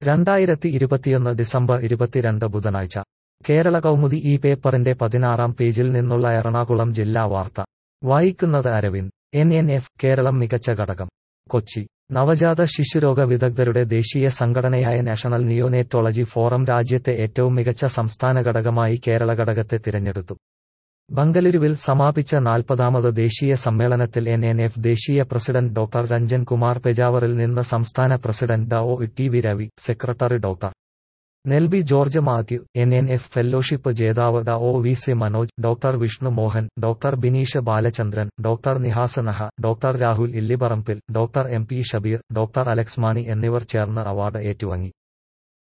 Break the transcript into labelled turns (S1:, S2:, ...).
S1: രണ്ടായിരത്തി ഇരുപത്തിയൊന്ന് ഡിസംബർ ഇരുപത്തിരണ്ട് ബുധനാഴ്ച കേരള കൗമുദി ഈ പേപ്പറിന്റെ പതിനാറാം പേജിൽ നിന്നുള്ള എറണാകുളം ജില്ലാ വാർത്ത വായിക്കുന്നത് Aravind N N F Keralam മികച്ച ഘടകം കൊച്ചി നവജാത ശിശുരോഗ വിദഗ്ധരുടെ ദേശീയ സംഘടനയായ നാഷണൽ നിയോനേറ്റോളജി ഫോറം രാജ്യത്തെ ഏറ്റവും മികച്ച സംസ്ഥാന ഘടകമായി കേരള ഘടകത്തെ തിരഞ്ഞെടുത്തു ബംഗലൂരുവിൽ സമാപിച്ച നാൽപ്പതാമത് ദേശീയ സമ്മേളനത്തിൽ എൻ എൻ എഫ് ദേശീയ പ്രസിഡന്റ് ഡോക്ടർ രഞ്ജൻ കുമാർ പെജാവറിൽ നിന്ന് സംസ്ഥാന പ്രസിഡന്റ് ഡ ഒ T V Ravi secretary doctor Nelby George Mathew N N F fellowship ജേതാവ് ഡ ഒ V C Manoj doctor Vishnu Mohan doctor Bineesh Balachandran doctor Nihas Naha doctor Rahul Illiparambil doctor M P Shabeer doctor Alex Mani എന്നിവർ ചേർന്ന് അവാർഡ് ഏറ്റുവാങ്ങി